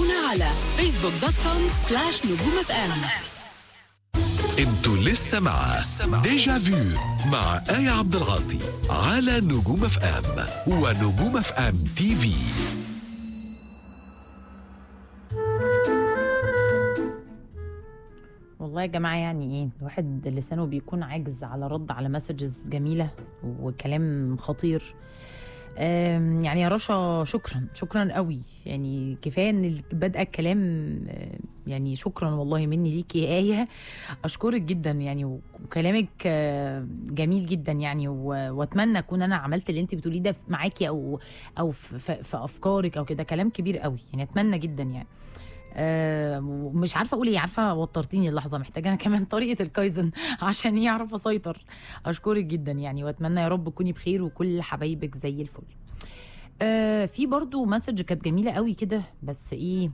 تابعونا على فيسبوك دوت كوم سلاش نجوم اف ام انتوا لسه مع ديجا فيو مع آية عبد العاطي على نجوم اف ام ونجوم اف ام تي في والله يا جماعة يعني ايه الواحد لسانه بيكون عاجز على رد على مسجز جميلة وكلام خطير أم، يعني يا رشا شكرا شكرا قوي يعني كفايه ان بادئه الكلام أم، يعني شكرا والله مني ليكي يا ايه اشكرك جدا يعني وكلامك أه، جميل جدا يعني و- واتمنى اكون انا عملت اللي انت بتقوليه ده في- معاكي او او في, في, في افكارك او كده كلام كبير قوي يعني اتمنى جدا يعني آه، ومش عارفه اقول ايه عارفه وترتيني اللحظه محتاجه انا كمان طريقه الكايزن عشان يعرف اسيطر اشكرك جدا يعني واتمنى يا رب تكوني بخير وكل حبايبك زي الفل آه في برضو مسج كانت جميله قوي كده بس ايه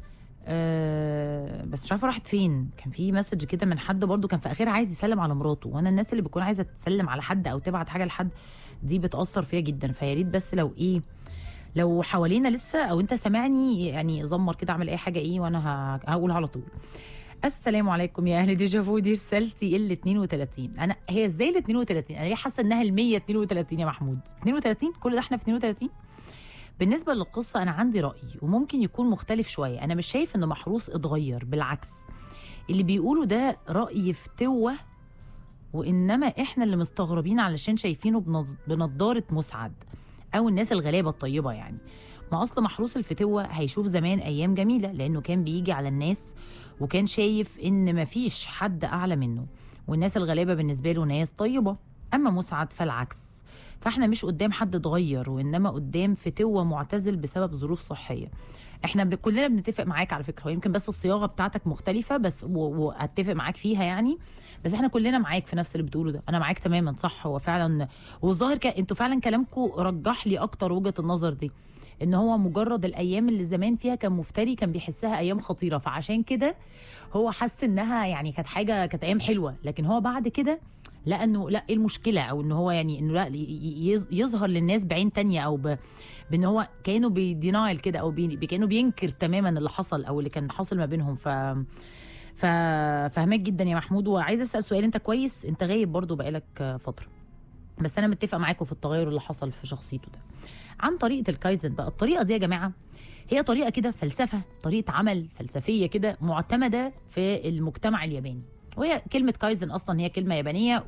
آه بس مش عارفه راحت فين كان في مسج كده من حد برضو كان في اخرها عايز يسلم على مراته وانا الناس اللي بتكون عايزه تسلم على حد او تبعت حاجه لحد دي بتاثر فيا جدا فيا ريت بس لو ايه لو حوالينا لسه او انت سامعني يعني زمر كده اعمل اي حاجه ايه وانا ه- هقول على طول السلام عليكم يا اهل ديجافو دي رسالتي ال 32 انا هي ازاي ال 32 انا ليه حاسه انها ال 132 يا محمود 32 كل ده احنا في 32 بالنسبه للقصه انا عندي راي وممكن يكون مختلف شويه انا مش شايف ان محروس اتغير بالعكس اللي بيقولوا ده راي فتوه وانما احنا اللي مستغربين علشان شايفينه بنض- بنضاره مسعد او الناس الغلابه الطيبه يعني ما اصل محروس الفتوه هيشوف زمان ايام جميله لانه كان بيجي على الناس وكان شايف ان مفيش حد اعلى منه والناس الغلابه بالنسبه له ناس طيبه اما مسعد فالعكس فاحنا مش قدام حد اتغير وانما قدام فتوه معتزل بسبب ظروف صحيه احنا بن- كلنا بنتفق معاك على فكره ويمكن بس الصياغه بتاعتك مختلفه بس و- واتفق معاك فيها يعني بس احنا كلنا معاك في نفس اللي بتقوله ده انا معاك تماما صح هو فعلا والظاهر ك... انتوا فعلا كلامكم رجح لي اكتر وجهه النظر دي ان هو مجرد الايام اللي زمان فيها كان مفتري كان بيحسها ايام خطيره فعشان كده هو حس انها يعني كانت حاجه كانت ايام حلوه لكن هو بعد كده لا انه لا ايه المشكله او ان هو يعني انه لا ي- يظ- يظهر للناس بعين تانية او ب... بان هو كانه بيدينايل كده او بي... كانه بينكر تماما اللي حصل او اللي كان حاصل ما بينهم ف ف فهمك جدا يا محمود وعايزه اسال سؤال انت كويس انت غايب برضو بقالك فتره بس انا متفق معاكم في التغير اللي حصل في شخصيته ده عن طريقه الكايزن بقى الطريقه دي يا جماعه هي طريقه كده فلسفه طريقه عمل فلسفيه كده معتمده في المجتمع الياباني وهي كلمه كايزن اصلا هي كلمه يابانيه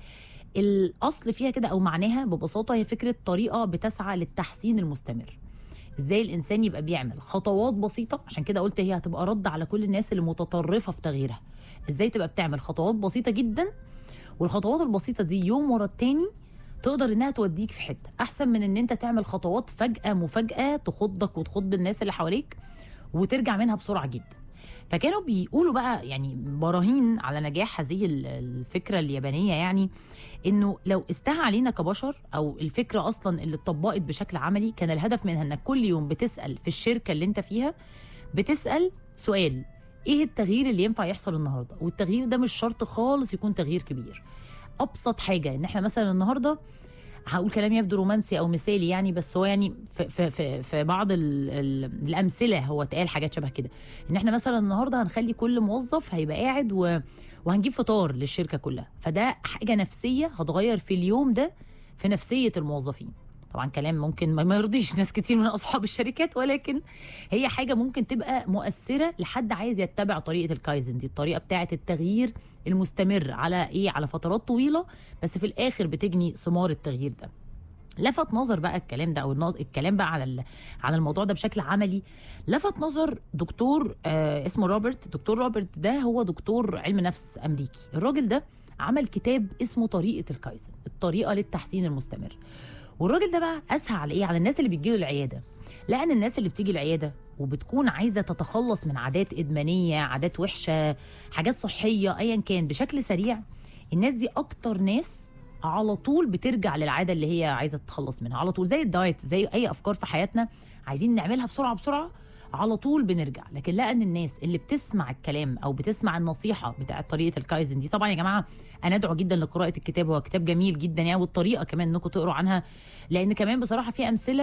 والاصل فيها كده او معناها ببساطه هي فكره طريقه بتسعى للتحسين المستمر ازاي الانسان يبقى بيعمل خطوات بسيطه عشان كده قلت هي هتبقى رد على كل الناس اللي متطرفه في تغييرها ازاي تبقى بتعمل خطوات بسيطه جدا والخطوات البسيطه دي يوم ورا التاني تقدر انها توديك في حته احسن من ان انت تعمل خطوات فجاه مفاجاه تخضك وتخض الناس اللي حواليك وترجع منها بسرعه جدا فكانوا بيقولوا بقى يعني براهين على نجاح هذه ال- الفكره اليابانيه يعني انه لو استهى علينا كبشر او الفكره اصلا اللي اتطبقت بشكل عملي كان الهدف منها انك كل يوم بتسال في الشركه اللي انت فيها بتسال سؤال ايه التغيير اللي ينفع يحصل النهارده والتغيير ده مش شرط خالص يكون تغيير كبير ابسط حاجه ان احنا مثلا النهارده هقول كلام يبدو رومانسي او مثالي يعني بس هو يعني في في في, في بعض ال ال الامثله هو اتقال حاجات شبه كده ان احنا مثلا النهارده هنخلي كل موظف هيبقى قاعد و وهنجيب فطار للشركه كلها فده حاجه نفسيه هتغير في اليوم ده في نفسيه الموظفين طبعا كلام ممكن ما ما يرضيش ناس كتير من اصحاب الشركات ولكن هي حاجه ممكن تبقى مؤثره لحد عايز يتبع طريقه الكايزن دي الطريقه بتاعه التغيير المستمر على ايه على فترات طويله بس في الاخر بتجني ثمار التغيير ده لفت نظر بقى الكلام ده او النظ- الكلام بقى على ال- على الموضوع ده بشكل عملي لفت نظر دكتور آه اسمه روبرت دكتور روبرت ده هو دكتور علم نفس امريكي الراجل ده عمل كتاب اسمه طريقه الكايزن الطريقه للتحسين المستمر والراجل ده بقى اسهى على ايه على الناس اللي بتجيله العياده لان الناس اللي بتيجي العياده وبتكون عايزه تتخلص من عادات ادمانيه عادات وحشه حاجات صحيه ايا كان بشكل سريع الناس دي اكتر ناس على طول بترجع للعاده اللي هي عايزه تتخلص منها على طول زي الدايت زي اي افكار في حياتنا عايزين نعملها بسرعه بسرعه على طول بنرجع لكن لقى ان الناس اللي بتسمع الكلام او بتسمع النصيحه بتاعت طريقه الكايزن دي طبعا يا جماعه انا ادعو جدا لقراءه الكتاب هو كتاب جميل جدا يعني والطريقه كمان انكم تقروا عنها لان كمان بصراحه في امثله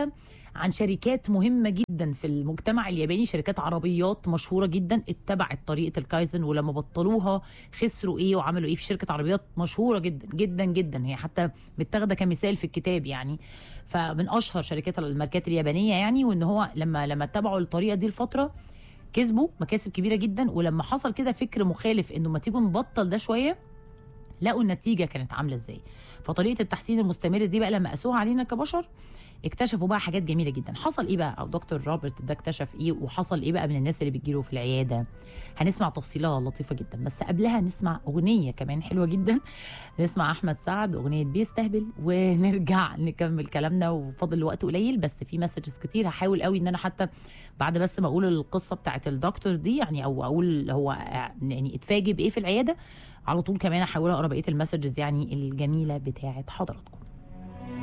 عن شركات مهمه جدا في المجتمع الياباني شركات عربيات مشهوره جدا اتبعت طريقه الكايزن ولما بطلوها خسروا ايه وعملوا ايه في شركه عربيات مشهوره جدا جدا جدا هي حتى متاخده كمثال في الكتاب يعني فمن اشهر شركات الماركات اليابانيه يعني وان هو لما لما اتبعوا الطريقه دي لفتره كسبوا مكاسب كبيره جدا ولما حصل كده فكر مخالف انه ما تيجوا نبطل ده شويه لقوا النتيجه كانت عامله ازاي فطريقه التحسين المستمر دي بقى لما قاسوها علينا كبشر اكتشفوا بقى حاجات جميله جدا حصل ايه بقى او دكتور روبرت ده اكتشف ايه وحصل ايه بقى من الناس اللي بتجيله في العياده هنسمع تفصيلها لطيفه جدا بس قبلها نسمع اغنيه كمان حلوه جدا نسمع احمد سعد اغنيه بيستهبل ونرجع نكمل كلامنا وفاضل الوقت قليل بس في مسجز كتير هحاول قوي ان انا حتى بعد بس ما اقول القصه بتاعت الدكتور دي يعني او اقول هو يعني اتفاجئ بايه في العياده على طول كمان احاول اقرا بقيه المسجز يعني الجميله بتاعت حضراتكم